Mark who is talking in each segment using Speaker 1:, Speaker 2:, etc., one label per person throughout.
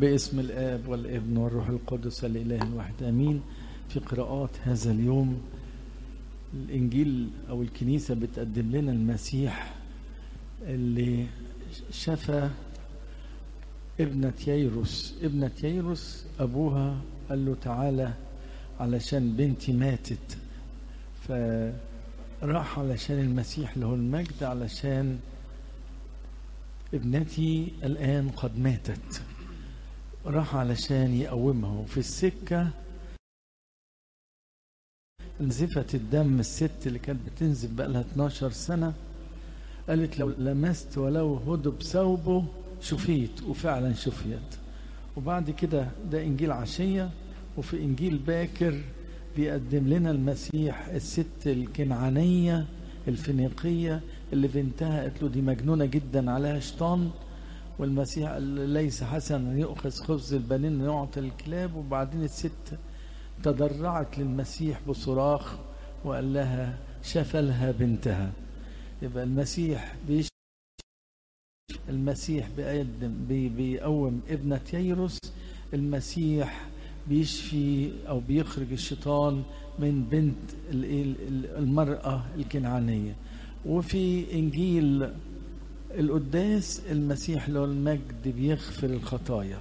Speaker 1: باسم الآب والابن والروح القدس الإله الواحد آمين في قراءات هذا اليوم الإنجيل أو الكنيسة بتقدم لنا المسيح اللي شفى ابنة ييروس ابنة ييروس أبوها قال له تعالى علشان بنتي ماتت فراح علشان المسيح له المجد علشان ابنتي الآن قد ماتت راح علشان يقومها وفي السكة نزفت الدم الست اللي كانت بتنزف بقى لها 12 سنة قالت لو لمست ولو هدب ثوبه شفيت وفعلا شفيت وبعد كده ده إنجيل عشية وفي إنجيل باكر بيقدم لنا المسيح الست الكنعانية الفينيقية اللي بنتها قالت له دي مجنونة جدا عليها شيطان والمسيح قال ليس حسنا أن يؤخذ خبز البنين ويعطي الكلاب وبعدين الست تضرعت للمسيح بصراخ وقال لها شفى لها بنتها يبقى المسيح بيش المسيح بيقدم بي بيقوم ابنة ييروس المسيح بيشفي او بيخرج الشيطان من بنت المرأة الكنعانية وفي انجيل القداس المسيح له المجد بيغفر الخطايا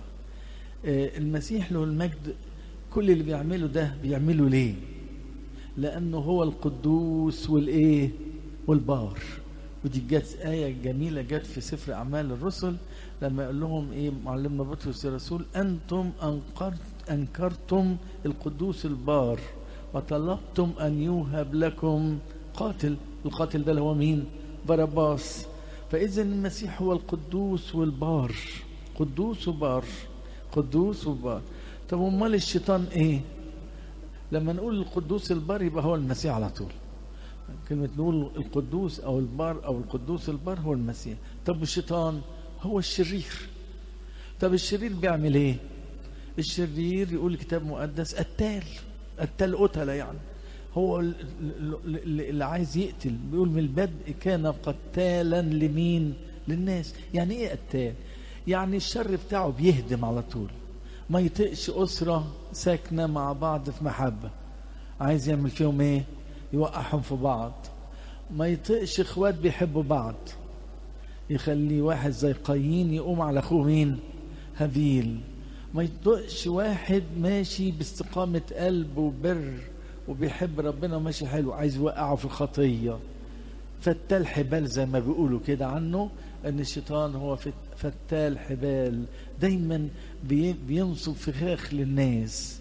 Speaker 1: المسيح له المجد كل اللي بيعمله ده بيعمله ليه لانه هو القدوس والايه والبار ودي جت آية جميلة جت في سفر أعمال الرسل لما يقول لهم إيه معلمنا بطرس الرسول أنتم أنكرت أنكرتم القدوس البار وطلبتم أن يوهب لكم قاتل القاتل ده اللي هو مين باراباس فإذا المسيح هو القدوس والبار قدوس وبار قدوس وبار طب امال الشيطان ايه لما نقول القدوس البار يبقى هو المسيح على طول كلمة نقول القدوس أو البار أو القدوس البار هو المسيح طب الشيطان هو الشرير طب الشرير بيعمل ايه الشرير يقول الكتاب المقدس قتال قتال قتلة يعني هو اللي عايز يقتل بيقول من البدء كان قتالا لمين للناس يعني ايه قتال يعني الشر بتاعه بيهدم على طول ما يطقش أسرة ساكنة مع بعض في محبة عايز يعمل فيهم ايه يوقعهم في بعض ما يطقش اخوات بيحبوا بعض يخلي واحد زي قايين يقوم على اخوه مين هابيل ما يطقش واحد ماشي باستقامة قلب وبر وبيحب ربنا وماشي حلو عايز يوقعه في الخطية فتال حبال زي ما بيقولوا كده عنه ان الشيطان هو فتال حبال دايما بينصب فخاخ للناس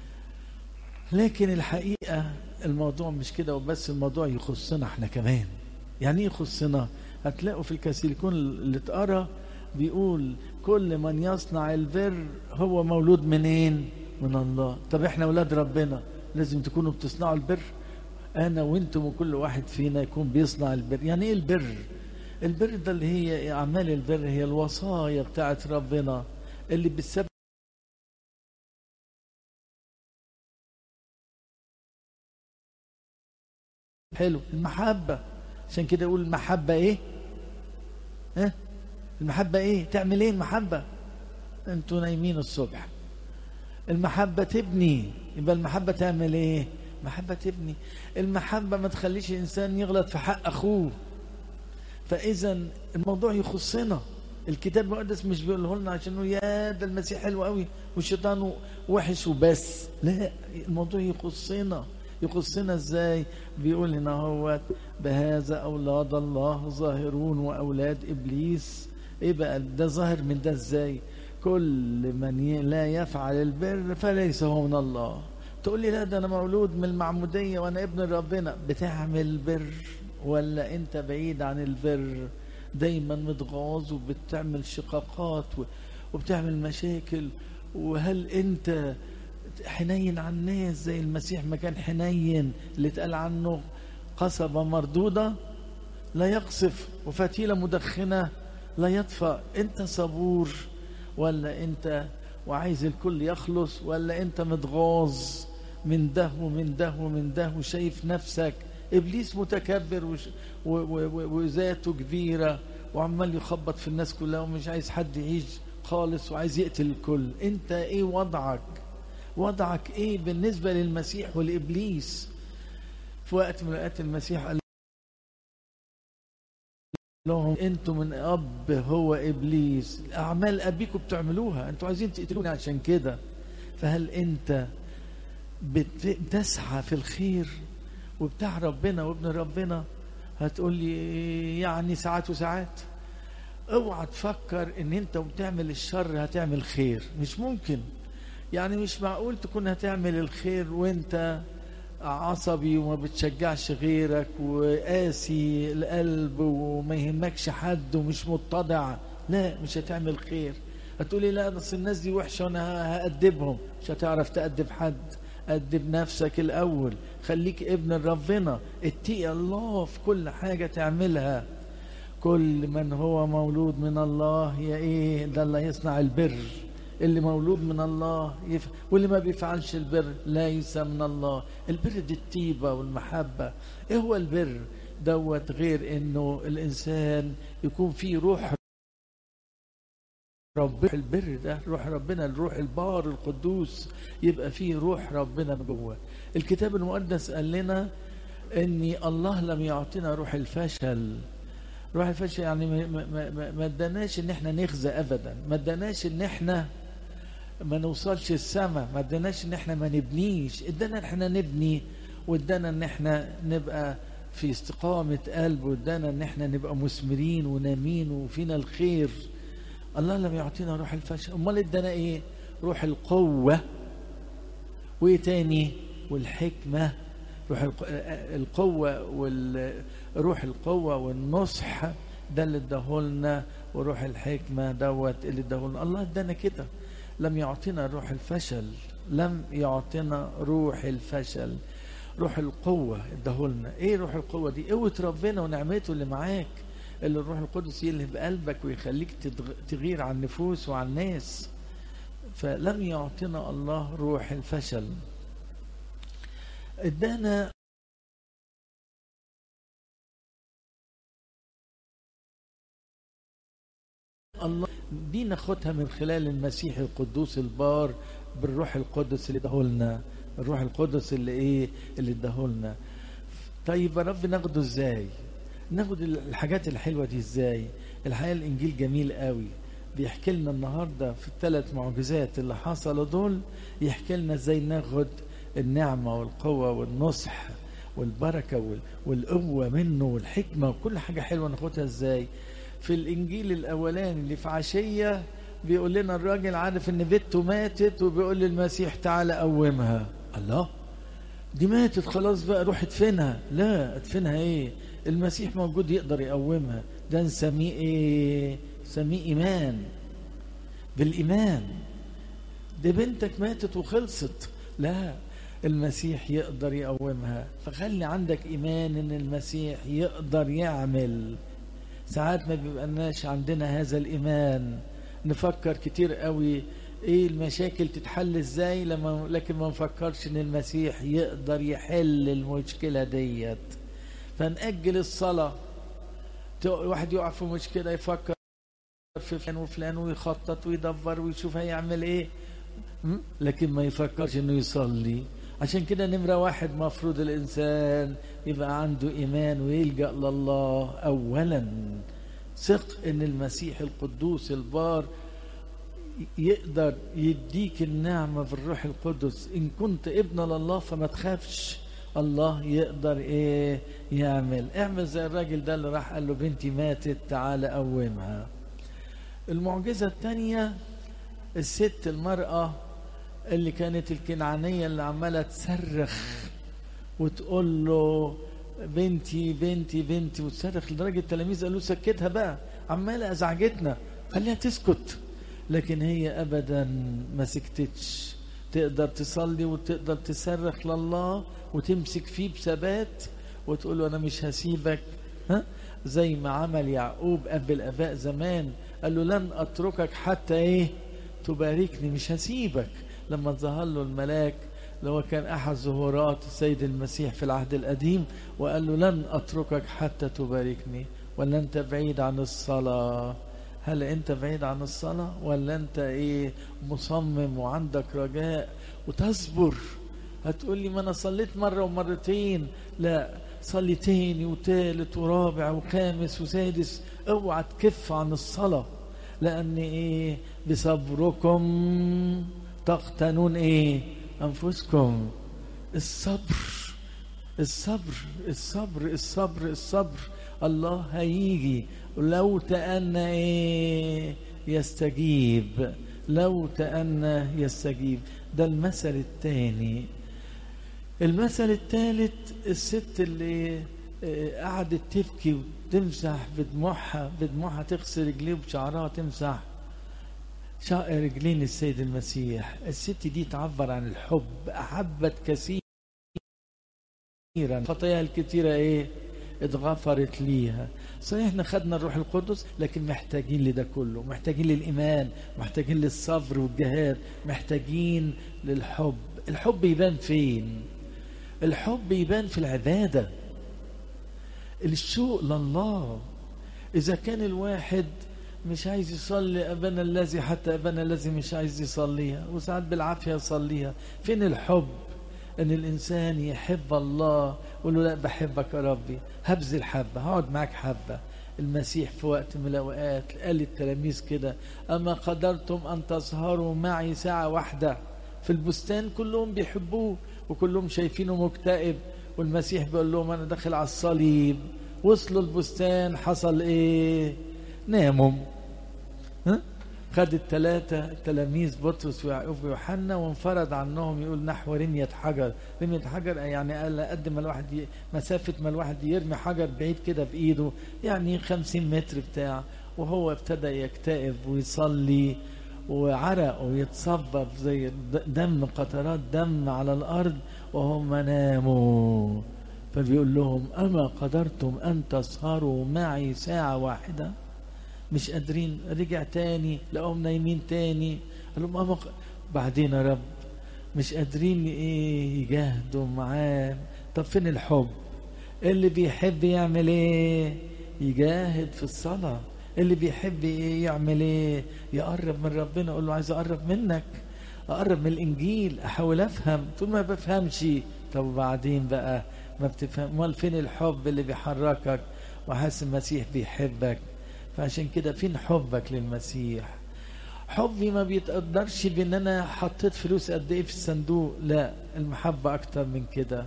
Speaker 1: لكن الحقيقة الموضوع مش كده وبس الموضوع يخصنا احنا كمان يعني ايه يخصنا هتلاقوا في الكاثوليكون اللي اتقرا بيقول كل من يصنع البر هو مولود منين من الله طب احنا اولاد ربنا لازم تكونوا بتصنعوا البر انا وانتم وكل واحد فينا يكون بيصنع البر يعني ايه البر البر ده اللي هي اعمال البر هي الوصايا بتاعت ربنا اللي بتسبب حلو المحبة عشان كده يقول المحبة ايه ها المحبة ايه تعمل ايه المحبة انتوا نايمين الصبح المحبة تبني يبقى المحبة تعمل ايه المحبة تبني المحبة ما تخليش الانسان يغلط في حق اخوه فاذا الموضوع يخصنا الكتاب المقدس مش بيقوله لنا عشان يا ده المسيح حلو قوي والشيطان وحش وبس لا الموضوع يخصنا يخصنا ازاي بيقول هنا هو بهذا اولاد الله ظاهرون واولاد ابليس ايه بقى ده ظاهر من ده ازاي كل من لا يفعل البر فليس هو من الله تقول لي لا ده انا مولود من المعموديه وانا ابن ربنا بتعمل بر ولا انت بعيد عن البر دايما متغاظ وبتعمل شقاقات وبتعمل مشاكل وهل انت حنين على الناس زي المسيح ما كان حنين اللي اتقال عنه قصبة مردودة لا يقصف وفتيلة مدخنة لا يطفى انت صبور ولا انت وعايز الكل يخلص ولا انت متغاظ من ده ومن ده ومن ده وشايف نفسك ابليس متكبر وذاته كبيره وعمال يخبط في الناس كلها ومش عايز حد يعيش خالص وعايز يقتل الكل انت ايه وضعك وضعك ايه بالنسبة للمسيح والابليس في وقت من الاوقات المسيح قال لهم انتوا من اب هو ابليس اعمال ابيكم بتعملوها انتوا عايزين تقتلوني عشان كده فهل انت بتسعى في الخير وبتاع ربنا وابن ربنا هتقول لي يعني ساعات وساعات اوعى تفكر ان انت وبتعمل الشر هتعمل خير مش ممكن يعني مش معقول تكون هتعمل الخير وانت عصبي وما بتشجعش غيرك وقاسي القلب وما يهمكش حد ومش متضع لا مش هتعمل خير هتقولي لا بس الناس دي وحشة وانا هأدبهم مش هتعرف تأدب حد أدب نفسك الأول خليك ابن ربنا اتقي الله في كل حاجة تعملها كل من هو مولود من الله يا ايه ده اللي يصنع البر اللي مولود من الله يف... واللي ما بيفعلش البر ليس من الله البر دي الطيبة والمحبة ايه هو البر دوت غير انه الانسان يكون فيه روح رب البر ده روح ربنا الروح البار القدوس يبقى فيه روح ربنا من جوه الكتاب المقدس قال لنا ان الله لم يعطينا روح الفشل روح الفشل يعني ما, ما, ما, ما اداناش ان احنا نخزى ابدا ما اداناش ان احنا ما نوصلش السماء ما اداناش ان احنا ما نبنيش ادانا ان احنا نبني وادانا ان احنا نبقى في استقامة قلب وادانا ان احنا نبقى مثمرين ونامين وفينا الخير الله لم يعطينا روح الفشل امال ادانا ايه روح القوة وايه تاني والحكمة روح القوة والروح القوة والنصح ده اللي اداهولنا وروح الحكمة دوت اللي اداهولنا الله ادانا كده لم يعطينا روح الفشل لم يعطينا روح الفشل روح القوة اداهولنا ايه روح القوة دي قوة ربنا ونعمته اللي معاك اللي الروح القدس يلهب قلبك ويخليك تغير عن النفوس وعن الناس فلم يعطينا الله روح الفشل ادانا الله دي ناخدها من خلال المسيح القدوس البار بالروح القدس اللي اداهولنا الروح القدس اللي ايه اللي اداهولنا طيب يا رب ناخده ازاي ناخد الحاجات الحلوه دي ازاي الحقيقه الانجيل جميل قوي بيحكي لنا النهارده في الثلاث معجزات اللي حصلوا دول يحكي لنا ازاي ناخد النعمه والقوه والنصح والبركه والقوه منه والحكمه وكل حاجه حلوه ناخدها ازاي في الانجيل الاولاني اللي في عشيه بيقول لنا الراجل عارف ان بنته ماتت وبيقول للمسيح تعالى قومها الله دي ماتت خلاص بقى روح ادفنها لا ادفنها ايه المسيح موجود يقدر يقومها ده نسميه ايه نسميه ايمان بالايمان دي بنتك ماتت وخلصت لا المسيح يقدر يقومها فخلي عندك ايمان ان المسيح يقدر يعمل ساعات ما بيبقناش عندنا هذا الايمان نفكر كتير قوي ايه المشاكل تتحل ازاي لما لكن ما نفكرش ان المسيح يقدر يحل المشكله ديت فنأجل الصلاه واحد يقع في مشكله يفكر في فلان وفلان ويخطط ويدبر ويشوف هيعمل ايه لكن ما يفكرش انه يصلي عشان كده نمرة واحد مفروض الإنسان يبقى عنده إيمان ويلجأ لله أولا ثق إن المسيح القدوس البار يقدر يديك النعمة في الروح القدس إن كنت ابن لله فما تخافش الله يقدر ايه يعمل اعمل زي الراجل ده اللي راح قال له بنتي ماتت تعالى قومها المعجزة الثانية الست المرأة اللي كانت الكنعانية اللي عمالة تصرخ وتقول له بنتي بنتي بنتي وتصرخ لدرجة التلاميذ قالوا سكتها بقى عمالة أزعجتنا خليها تسكت لكن هي أبدا ما سكتتش تقدر تصلي وتقدر تصرخ لله وتمسك فيه بثبات وتقول له أنا مش هسيبك ها زي ما عمل يعقوب أب الآباء زمان قال له لن أتركك حتى إيه تباركني مش هسيبك لما ظهر له الملاك اللي هو كان احد ظهورات السيد المسيح في العهد القديم وقال له لن اتركك حتى تباركني ولا انت بعيد عن الصلاه هل انت بعيد عن الصلاة ولا انت ايه مصمم وعندك رجاء وتصبر هتقول لي ما انا صليت مرة ومرتين لا صلي تاني وتالت ورابع وخامس وسادس اوعى تكف عن الصلاة لان ايه بصبركم تقتنون ايه انفسكم الصبر الصبر الصبر الصبر الصبر الله هيجي لو تأنى ايه يستجيب لو تأنى يستجيب ده المثل الثاني المثل الثالث الست اللي قعدت تبكي وتمسح بدموعها بدموعها تغسل رجليه بشعرها تمسح رجلين السيد المسيح الست دي تعبر عن الحب أحبت كثيرا خطاياها الكثيرة ايه اتغفرت ليها صحيح احنا خدنا الروح القدس لكن محتاجين لده كله محتاجين للإيمان محتاجين للصبر والجهاد محتاجين للحب الحب يبان فين الحب يبان في العبادة الشوق لله إذا كان الواحد مش عايز يصلي أبانا الذي حتى أبانا الذي مش عايز يصليها وساعات بالعافية يصليها فين الحب ان الانسان يحب الله يقول له لا بحبك يا ربي هبذل حبه هقعد معاك حبه المسيح في وقت من الاوقات قال للتلاميذ كده اما قدرتم ان تسهروا معي ساعه واحده في البستان كلهم بيحبوه وكلهم شايفينه مكتئب والمسيح بيقول لهم انا داخل على الصليب وصلوا البستان حصل ايه ناموا ها خد الثلاثة تلاميذ بطرس ويعقوب ويوحنا وانفرد عنهم يقول نحو رمية حجر رمية حجر يعني قال قد ما الواحد ي... مسافة ما الواحد يرمي حجر بعيد كده بإيده يعني خمسين متر بتاع وهو ابتدى يكتئب ويصلي وعرق ويتصبب زي دم قطرات دم على الأرض وهم ناموا فبيقول لهم أما قدرتم أن تسهروا معي ساعة واحدة مش قادرين رجع تاني لقوهم نايمين تاني قال لهم أما بعدين يا رب مش قادرين ايه يجاهدوا معاه طب فين الحب اللي بيحب يعمل ايه يجاهد في الصلاة اللي بيحب ايه يعمل ايه يقرب من ربنا يقول له عايز اقرب منك اقرب من الانجيل احاول افهم طول ما بفهمش طب وبعدين بقى ما بتفهم امال فين الحب اللي بيحركك وحاسس المسيح بيحبك فعشان كده فين حبك للمسيح حبي ما بيتقدرش بان انا حطيت فلوس قد ايه في الصندوق لا المحبة اكتر من كده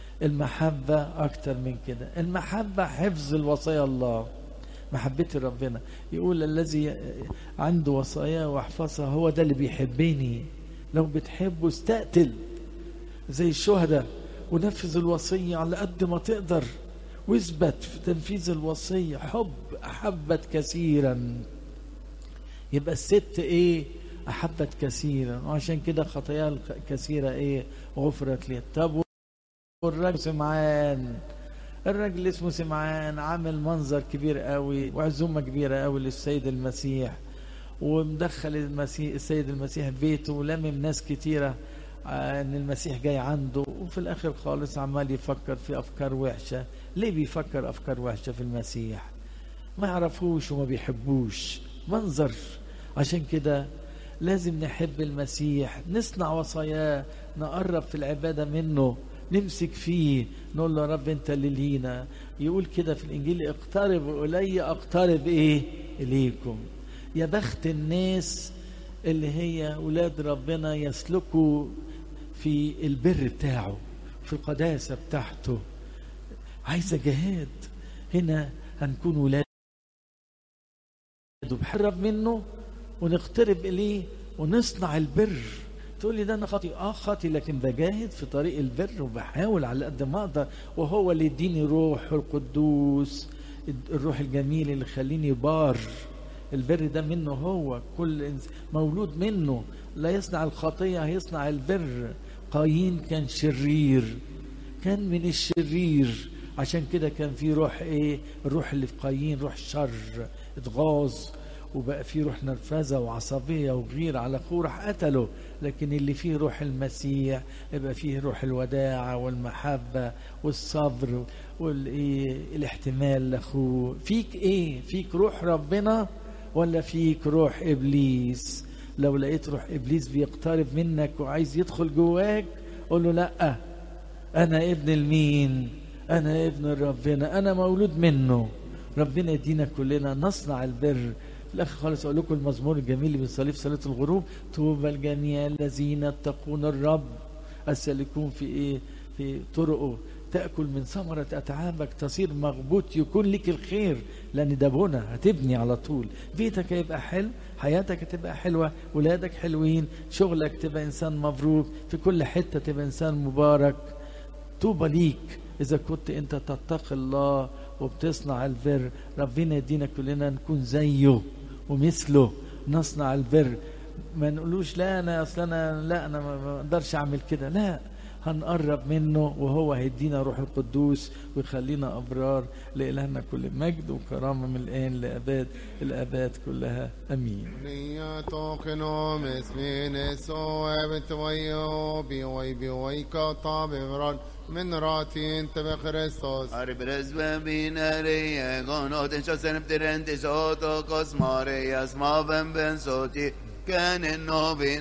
Speaker 1: المحبة اكتر من كده المحبة حفظ الوصايا الله محبتي ربنا يقول الذي عنده وصايا واحفظها هو ده اللي بيحبني لو بتحبه استقتل زي الشهداء ونفذ الوصية على قد ما تقدر واثبت في تنفيذ الوصية حب أحبت كثيرا يبقى الست ايه أحبت كثيرا وعشان كده خطاياها الكثيرة ايه غفرت لي طب والراجل سمعان الراجل اسمه سمعان عامل منظر كبير قوي وعزومة كبيرة قوي للسيد المسيح ومدخل المسيح السيد المسيح بيته ولمم ناس كتيرة ان المسيح جاي عنده وفي الاخر خالص عمال يفكر في افكار وحشه ليه بيفكر افكار وحشه في المسيح ما يعرفوش وما بيحبوش منظر عشان كده لازم نحب المسيح نصنع وصاياه نقرب في العباده منه نمسك فيه نقول له يا رب انت اللي لينا يقول كده في الانجيل اقترب الي اقترب ايه اليكم يا بخت الناس اللي هي ولاد ربنا يسلكوا في البر بتاعه في القداسة بتاعته عايزة جهاد هنا هنكون ولاد بحرب منه ونقترب إليه ونصنع البر تقول لي ده أنا خاطي آه خاطي لكن بجاهد في طريق البر وبحاول على قد ما أقدر وهو اللي يديني روح القدوس الروح الجميل اللي يخليني بار البر ده منه هو كل مولود منه لا يصنع الخطية هيصنع البر قايين كان شرير كان من الشرير عشان كده كان في روح ايه الروح اللي في قايين روح شر اتغاظ وبقى فيه روح نرفزه وعصبيه وغير على اخوه راح قتله لكن اللي فيه روح المسيح يبقى فيه روح الوداعه والمحبه والصبر والايه الاحتمال لاخوه فيك ايه فيك روح ربنا ولا فيك روح ابليس لو لقيت روح ابليس بيقترب منك وعايز يدخل جواك قول له لا انا ابن المين انا ابن ربنا انا مولود منه ربنا يدينا كلنا نصنع البر في الاخر خالص اقول لكم المزمور الجميل اللي بنصليه في صلاه الغروب طوبى الجميع الذين يتقون الرب السالكون في ايه في طرقه تاكل من ثمره اتعابك تصير مغبوط يكون لك الخير لان ده بنى هتبني على طول بيتك هيبقى حلو حياتك هتبقى حلوه ولادك حلوين شغلك تبقى انسان مبروك في كل حته تبقى انسان مبارك طوبى ليك اذا كنت انت تتقي الله وبتصنع البر ربنا يدينا كلنا نكون زيه ومثله نصنع البر ما نقولوش لا انا اصل انا لا انا ما اقدرش اعمل كده لا هنقرب منه وهو هيدينا روح القدوس ويخلينا ابرار لالهنا كل مجد وكرامه من الان لاباد الاباد كلها امين
Speaker 2: نياتوكنو مسمين سوابت ويو بيوي بيوي كطاب مران من راتين تبع خريستوس
Speaker 3: Arbres bebinere gonoten shosen ptirenti shoto kosmare yasma ben ben soti kenen novin